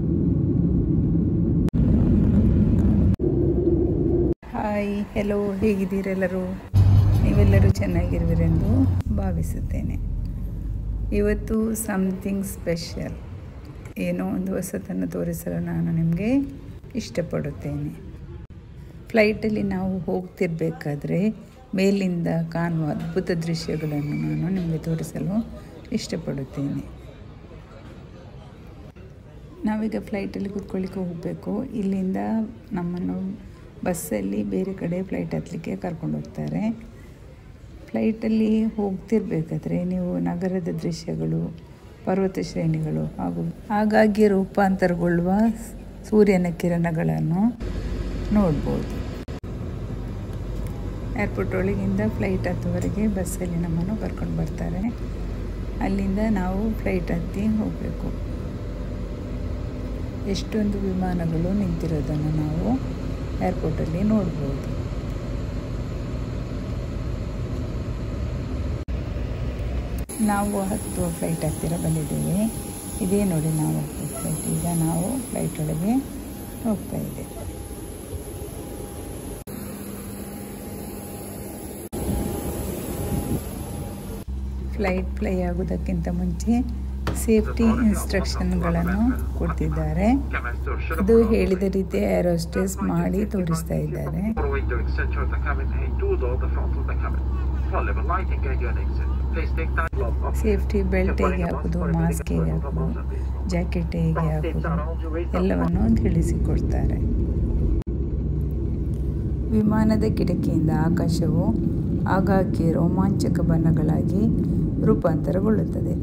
hi hello ಹೇಗಿದ್ದೀರೆಲ್ಲರೂ ನೀವೆಲ್ಲರೂ ಚೆನ್ನಾಗಿರುವಿರೆಂದು ಭಾವಿಸುತ್ತೇನೆ ಇವತ್ತು ಸಮಥಿಂಗ್ ಸ್ಪೆಷಲ್ ಏನೋ ಒಂದು ಹೊಸತನ್ನು ತೋರಿಸಲು ನಾನು ನಿಮಗೆ ಇಷ್ಟಪಡುತ್ತೇನೆ ಫ್ಲೈಟಲ್ಲಿ ನಾವು ಹೋಗ್ತಿರ್ಬೇಕಾದ್ರೆ ಮೇಲಿಂದ ಕಾಣುವ ಅದ್ಭುತ ದೃಶ್ಯಗಳನ್ನು ನಾನು ನಿಮಗೆ ತೋರಿಸಲು ಇಷ್ಟಪಡುತ್ತೇನೆ ನಾವೀಗ ಫ್ಲೈಟಲ್ಲಿ ಕೂತ್ಕೊಳ್ಳಿಕ್ಕೆ ಹೋಗಬೇಕು ಇಲ್ಲಿಂದ ನಮ್ಮನ್ನು ಬಸ್ಸಲ್ಲಿ ಬೇರೆ ಕಡೆ ಫ್ಲೈಟ್ ಹತ್ತಲಿಕ್ಕೆ ಕರ್ಕೊಂಡು ಹೋಗ್ತಾರೆ ಫ್ಲೈಟಲ್ಲಿ ಹೋಗ್ತಿರ್ಬೇಕಾದ್ರೆ ನೀವು ನಗರದ ದೃಶ್ಯಗಳು ಪರ್ವತ ಶ್ರೇಣಿಗಳು ಹಾಗೂ ಹಾಗಾಗಿ ರೂಪಾಂತರಗೊಳ್ಳುವ ಸೂರ್ಯನ ಕಿರಣಗಳನ್ನು ನೋಡ್ಬೋದು ಏರ್ಪೋರ್ಟ್ ಒಳಗಿಂದ ಫ್ಲೈಟ್ ಹತ್ತುವರೆಗೆ ಬಸ್ಸಲ್ಲಿ ನಮ್ಮನ್ನು ಕರ್ಕೊಂಡು ಬರ್ತಾರೆ ಅಲ್ಲಿಂದ ನಾವು ಫ್ಲೈಟ್ ಹತ್ತಿ ಹೋಗಬೇಕು ಎಷ್ಟೊಂದು ವಿಮಾನಗಳು ನಿಂತಿರೋದನ್ನು ನಾವು ಏರ್ಪೋರ್ಟಲ್ಲಿ ನೋಡ್ಬೋದು ನಾವು ಹತ್ತು ಫ್ಲೈಟ್ ಹತ್ತಿರ ಬಂದಿದ್ದೇವೆ ಇದೇ ನೋಡಿ ನಾವು ಹತ್ತು ಫ್ಲೈಟ್ ಈಗ ನಾವು ಫ್ಲೈಟ್ ಒಳಗೆ ಹೋಗ್ತಾ ಇದ್ದೇವೆ ಫ್ಲೈಟ್ ಫ್ಲೈ ಆಗೋದಕ್ಕಿಂತ ಮುಂಚೆ ಸೇಫ್ಟಿ ಇನ್ಸ್ಟ್ರಕ್ಷನ್ಗಳನ್ನು ಕೊಡ್ತಿದ್ದಾರೆ ಅದು ಹೇಳಿದ ರೀತಿ ಏರೋಸ್ಟೇಸ್ ಮಾಡಿ ತೋರಿಸ್ತಾ ಇದ್ದಾರೆ ಸೇಫ್ಟಿ ಬೆಲ್ಟ್ ಹೇಗೆ ಹಾಕೋದು ಮಾಸ್ಕ್ ಹೇಗೆ ಹಾಕೋದು ಜಾಕೆಟ್ ಹೇಗೆ ಹಾಕೋದು ಎಲ್ಲವನ್ನು ತಿಳಿಸಿಕೊಡ್ತಾರೆ ವಿಮಾನದ ಕಿಟಕಿಯಿಂದ ಆಕಾಶವು ಆಗಾಗ್ಗೆ ರೋಮಾಂಚಕ ಬಣ್ಣಗಳಾಗಿ ರೂಪಾಂತರಗೊಳ್ಳುತ್ತದೆ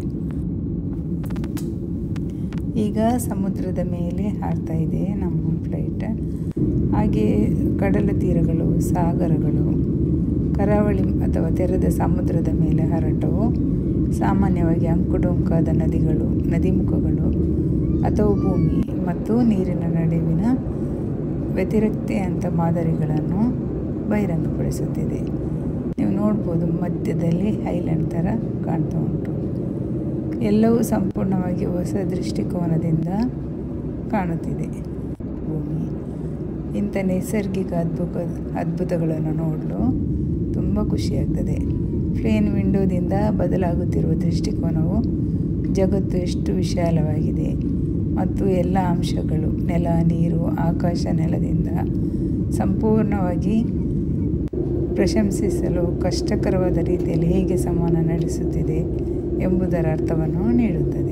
ಈಗ ಸಮುದ್ರದ ಮೇಲೆ ಹಾರ್ತಾ ಇದೆ ನಮ್ಮ ಫ್ಲೈಟ್ ಹಾಗೆ ಕಡಲ ತೀರಗಳು ಸಾಗರಗಳು ಕರಾವಳಿ ಅಥವಾ ತೆರೆದ ಸಮುದ್ರದ ಮೇಲೆ ಹರಟವು ಸಾಮಾನ್ಯವಾಗಿ ಅಂಕುಡೊಂಕಾದ ನದಿಗಳು ನದಿಮುಖಗಳು ಅಥವಾ ಭೂಮಿ ಮತ್ತು ನೀರಿನ ನಡುವಿನ ವ್ಯತಿರಿಕ್ತೆ ಅಂತ ಮಾದರಿಗಳನ್ನು ಬಹಿರಂಗಪಡಿಸುತ್ತಿದೆ ನೀವು ನೋಡ್ಬೋದು ಮಧ್ಯದಲ್ಲಿ ಐಲ್ಯಾಂಡ್ ಥರ ಕಾಣ್ತಾ ಉಂಟು ಎಲ್ಲವೂ ಸಂಪೂರ್ಣವಾಗಿ ಹೊಸ ದೃಷ್ಟಿಕೋನದಿಂದ ಕಾಣುತ್ತಿದೆ ಭೂಮಿ ಇಂಥ ನೈಸರ್ಗಿಕ ಅದ್ಭುತ ಅದ್ಭುತಗಳನ್ನು ನೋಡಲು ತುಂಬ ಖುಷಿಯಾಗ್ತದೆ ಪ್ಲೇನ್ ವಿಂಡೋದಿಂದ ಬದಲಾಗುತ್ತಿರುವ ದೃಷ್ಟಿಕೋನವು ಜಗತ್ತು ಎಷ್ಟು ವಿಶಾಲವಾಗಿದೆ ಮತ್ತು ಎಲ್ಲ ಅಂಶಗಳು ನೆಲ ನೀರು ಆಕಾಶ ನೆಲದಿಂದ ಸಂಪೂರ್ಣವಾಗಿ ಪ್ರಶಂಸಿಸಲು ಕಷ್ಟಕರವಾದ ರೀತಿಯಲ್ಲಿ ಹೇಗೆ ಸಂವಹನ ನಡೆಸುತ್ತಿದೆ ಎಂಬುದರ ಅರ್ಥವನ್ನು ನೀಡುತ್ತದೆ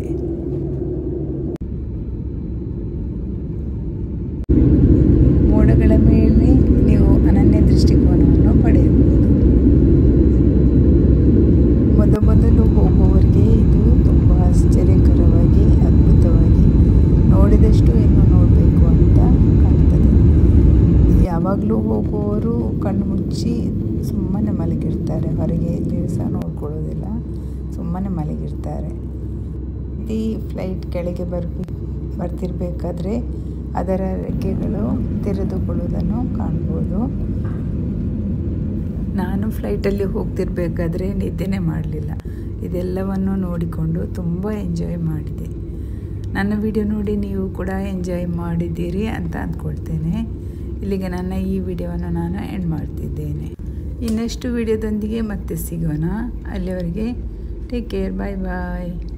ಮೋಡಗಳ ಮೇಲೆ ನೀವು ಅನನ್ಯ ದೃಷ್ಟಿಕೋನವನ್ನು ಪಡೆಯಬಹುದು ಮೊದಮೊದಲು ಹೋಗುವವರಿಗೆ ಇದು ತುಂಬ ಆಶ್ಚರ್ಯಕರವಾಗಿ ಅದ್ಭುತವಾಗಿ ನೋಡಿದಷ್ಟು ಇನ್ನೂ ನೋಡಬೇಕು ಅಂತ ಕಾಣ್ತದೆ ಯಾವಾಗಲೂ ಹೋಗುವವರು ಕಣ್ಣು ಮುಚ್ಚಿ ಸುಮ್ಮನೆ ಮಲಗಿರ್ತಾರೆ ಹೊರಗೆ ಎಲ್ಲಿ ಸಹ ನೋಡ್ಕೊಳ್ಳೋದಿಲ್ಲ ಸುಮ್ಮನೆ ಮಲಗಿರ್ತಾರೆ ಈ ಫ್ಲೈಟ್ ಕೆಳಗೆ ಬರ್ ಬರ್ತಿರಬೇಕಾದ್ರೆ ಅದರ ರೆಕ್ಕೆಗಳು ತೆರೆದುಕೊಳ್ಳುವುದನ್ನು ಕಾಣ್ಬೋದು ನಾನು ಫ್ಲೈಟಲ್ಲಿ ಹೋಗ್ತಿರ್ಬೇಕಾದ್ರೆ ನಿದ್ದೆನೇ ಮಾಡಲಿಲ್ಲ ಇದೆಲ್ಲವನ್ನು ನೋಡಿಕೊಂಡು ತುಂಬ ಎಂಜಾಯ್ ಮಾಡಿದೆ ನನ್ನ ವಿಡಿಯೋ ನೋಡಿ ನೀವು ಕೂಡ ಎಂಜಾಯ್ ಮಾಡಿದ್ದೀರಿ ಅಂತ ಅಂದ್ಕೊಳ್ತೇನೆ ಇಲ್ಲಿಗೆ ನನ್ನ ಈ ವಿಡಿಯೋವನ್ನು ನಾನು ಎಂಡ್ ಮಾಡ್ತಿದ್ದೇನೆ ಇನ್ನಷ್ಟು ವಿಡಿಯೋದೊಂದಿಗೆ ಮತ್ತೆ ಸಿಗೋಣ ಅಲ್ಲಿವರೆಗೆ ಟೇಕ್ ಕೇರ್ ಬಾಯ್ ಬಾಯ್